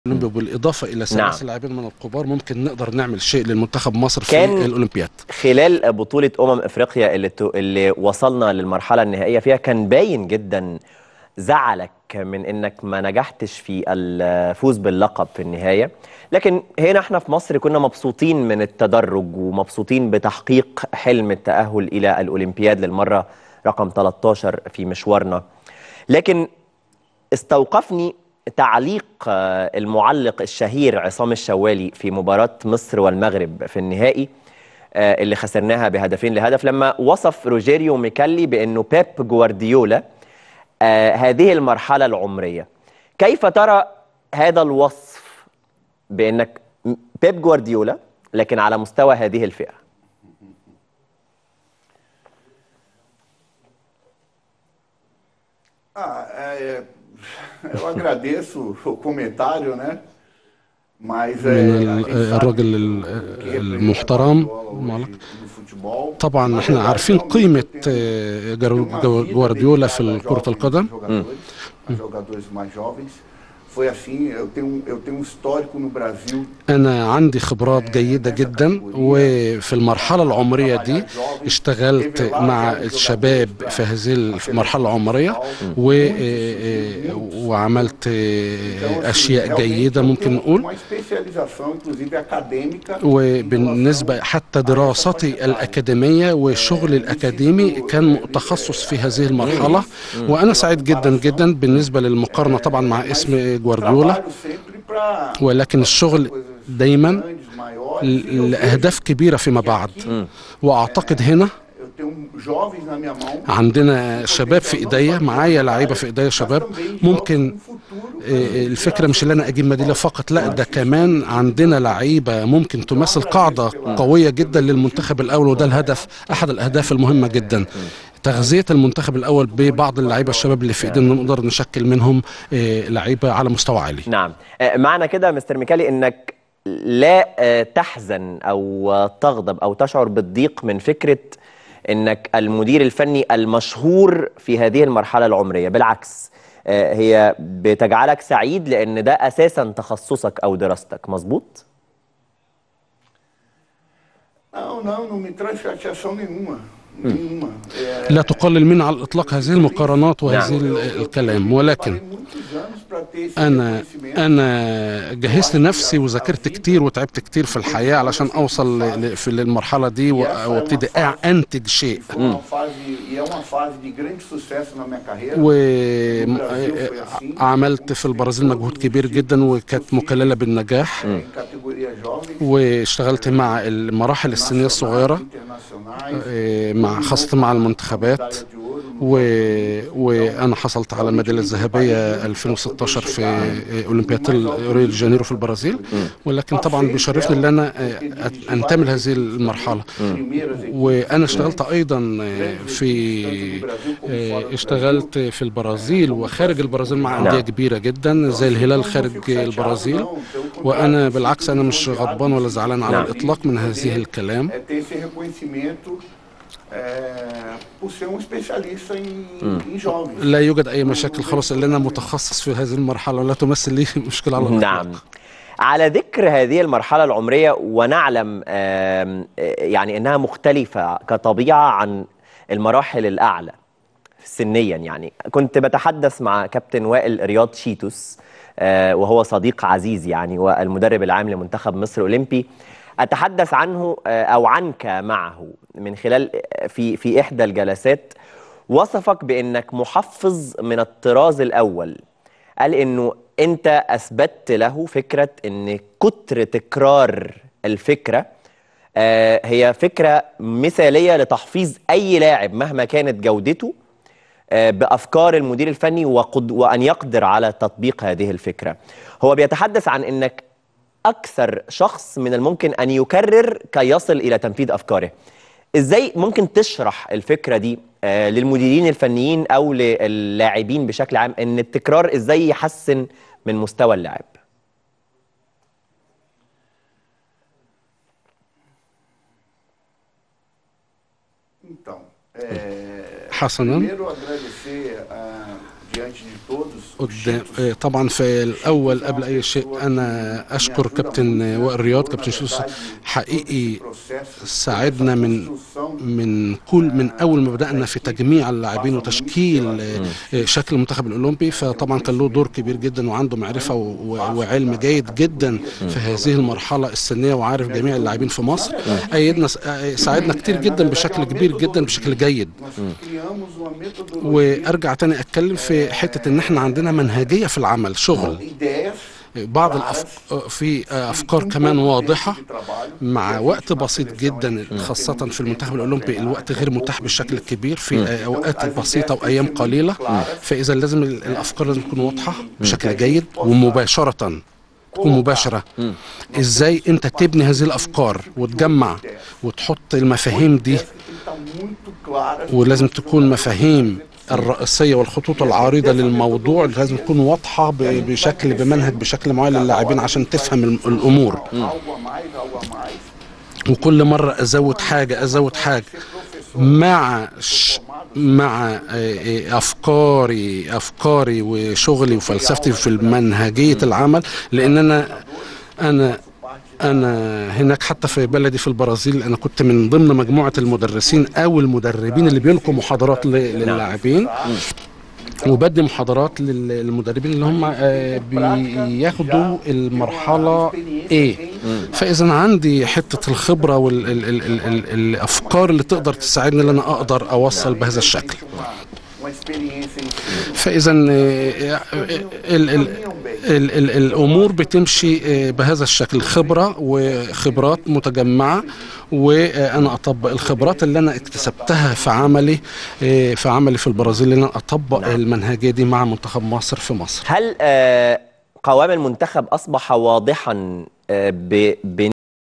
الاولمبي بالاضافه الى ثلاث نعم. لاعبين من الكبار ممكن نقدر نعمل شيء للمنتخب مصر في كان- الاولمبياد خلال بطولة أمم إفريقيا اللي, تو... اللي وصلنا للمرحلة النهائية فيها كان باين جدا زعلك من إنك ما نجحتش في الفوز باللقب في النهاية لكن هنا احنا في مصر كنا مبسوطين من التدرج ومبسوطين بتحقيق حلم التأهل إلى الأولمبياد للمرة رقم 13 في مشوارنا لكن استوقفني تعليق آه، المعلق الشهير عصام الشوالي في مباراة مصر والمغرب في النهائي آه، اللي خسرناها بهدفين لهدف لما وصف روجيريو ميكالي بأنه بيب جوارديولا آه، هذه المرحلة العمرية كيف ترى هذا الوصف بأنك م- بيب جوارديولا لكن على مستوى هذه الفئة Ah, é, eu agradeço o comentário, né? Mas é, من a ال- gente sabe الراجل o ال- que representa المحترم Guardiola المعلق. hoje no futebol. طبعا Na احنا verdade, عارفين realmente قيمة eu tenho- آه، tenho جارو- uma جو- vida جوارديولا في dedicada a كرة jovens القدم jogadores, a jogadores mais jovens. Foi assim, eu tenho, eu tenho um histórico no Brasil أنا عندي خبرات جيدة جدا وفي المرحلة العمرية دي اشتغلت مع الشباب في هذه المرحلة العمرية و- آه، وعملت Então, آه، assim, أشياء realmente جيدة eu ممكن tenho نقول uma especialização, inclusive acadêmica. em وبالنسبة relação حتى a essa faixa دراستي etária. الأكاديمية والشغل الأكاديمي كان تخصص في هذه المرحلة وأنا سعيد جدا جدا بالنسبة للمقارنة طبعا مع اسم جوارديولا Trabalho sempre pra ولكن الشغل دايما grandes, maiores, e eu ل- لأهداف كبيرة فيما بعد وأعتقد هنا Eu tenho jovens na minha mão. عندنا شباب في ايديا معايا لعيبه في ايديا شباب ممكن آه، الفكره مش اللي انا اجيب ميداليه فقط لا ده كمان عندنا لعيبه ممكن تمثل قاعده قويه جدا للمنتخب الاول وده الهدف احد الاهداف المهمه جدا تغذيه المنتخب الاول ببعض اللعيبه الشباب اللي في ايدينا نقدر نشكل منهم آه، لعيبه على مستوى عالي نعم آه، معنى كده مستر ميكالي انك لا آه، تحزن او آه، تغضب او تشعر بالضيق من فكره انك المدير الفني المشهور في هذه المرحله العمريه بالعكس آه، هي بتجعلك سعيد لان ده اساسا تخصصك او دراستك مظبوط Não, não, não me traz chateação nenhuma. Nenhuma. É, لا تقلل من على الاطلاق هذه المقارنات وهذه نعم. ال- eu- eu الكلام parei ولكن muitos anos pra ter esse انا reconhecimento. انا جهزت نفسي وذاكرت كتير وتعبت كتير في الحياه علشان اوصل ل- ل- في للمرحله دي و- وابتدي أع- انتج شيء E foi uma fase, e é uma fase de grande sucesso na minha carreira. No Brasil foi assim. وعملت في البرازيل مجهود كبير جدا وكانت مكلله بالنجاح Em categoria jovem. واشتغلت مع المراحل السنيه الصغيره internacionais. آه، مع خاصه مع المنتخبات medalha de ouro no و... وانا حصلت على الميداليه الذهبيه 2016 في اولمبياد ريو دي جانيرو في البرازيل ولكن طبعا بيشرفني ان انا أت- انتمي لهذه المرحله primeiras equipes. وانا اشتغلت ايضا في اشتغلت في البرازيل وخارج البرازيل مع انديه نعم. كبيره جدا زي الهلال خارج البرازيل وانا بالعكس انا مش غضبان ولا زعلان على نعم. الاطلاق من هذه الكلام É ter esse reconhecimento é, por ser um especialista em, em jovens. لا يوجد اي مشاكل خلاص اللي انا متخصص في هذه المرحله ولا تمثل لي مشكله على الاطلاق نعم على ذكر هذه المرحلة العمرية ونعلم آم، آه، يعني أنها مختلفة كطبيعة عن المراحل الأعلى سنيا يعني كنت بتحدث مع كابتن وائل رياض شيتوس آه، وهو صديق عزيز يعني والمدرب العام لمنتخب مصر أولمبي أتحدث عنه آه، أو عنك معه من خلال آه، في في إحدى الجلسات وصفك بأنك محفظ من الطراز الأول قال انه انت اثبتت له فكره ان كتر تكرار الفكره آه، هي فكره مثاليه لتحفيظ اي لاعب مهما كانت جودته آه، بافكار المدير الفني وقد وان يقدر على تطبيق هذه الفكره. هو بيتحدث عن انك اكثر شخص من الممكن ان يكرر كي يصل الى تنفيذ افكاره. ازاي ممكن تشرح الفكره دي آه، للمديرين الفنيين او للاعبين بشكل عام ان التكرار ازاي يحسن من مستوى اللاعب؟ Então, é, حسنا primeiro agradecer a diante de todos. os قدام títulos آه، طبعا في الاول قبل اي شيء انا اشكر كابتن وائل رياض كابتن شوس حقيقي ساعدنا من من كل من اول ما بدانا في تجميع اللاعبين وتشكيل آه، آه، شكل المنتخب الاولمبي فطبعا كان له دور كبير جدا وعنده معرفه و- و- وعلم جيد جدا في هذه المرحله السنيه وعارف جميع اللاعبين في مصر ايدنا آه، ساعدنا كتير جدا بشكل كبير جدا بشكل جيد Nós criamos uma metodologia وارجع تاني اتكلم في حته ان احنا عندنا منهجيه في العمل شغل ideias بعض الأفكار في افكار كمان واضحه مع وقت بسيط جدا خاصة في المنتخب الأولمبي الوقت غير متاح بالشكل الكبير في أوقات بسيطة وأيام قليلة فإذا لازم ال- الأفكار لازم تكون واضحة بشكل جيد ومباشرة تكون مباشرة إزاي أنت تبني هذه الأفكار وتجمع وتحط المفاهيم دي que tem que estar muito claras ولازم تكون مفاهيم الرئيسية والخطوط العريضة للموضوع لازم تكون واضحة ب- بشكل بمنهج بشكل معين للاعبين عشان تفهم الم- الأمور algo a mais, algo a mais. وكل مرة أزود حاجة أزود حاجة مع ش... مع آه، آه، أفكاري أفكاري وشغلي وفلسفتي في منهجية العمل لأن أنا أنا أنا هناك حتى في بلدي في البرازيل أنا كنت من ضمن مجموعة المدرسين أو المدربين اللي بيلقوا محاضرات ل- للاعبين وبدي محاضرات لل- للمدربين اللي هم آه، بياخدوا المرحلة A فإذا عندي حتة الخبرة والأفكار اللي تقدر تساعدني إن أنا أقدر أوصل بهذا الشكل Uma experiência em si. فإذا آه، ال- ال- ال- ال- الأمور بتمشي آه، بهذا الشكل خبرة وخبرات متجمعة وأنا أطبق الخبرات اللي أنا اكتسبتها في عملي آه، في عملي في البرازيل إن أنا أطبق المنهجية دي مع منتخب مصر في مصر هل آه، قوام المنتخب أصبح واضحا آه، ب-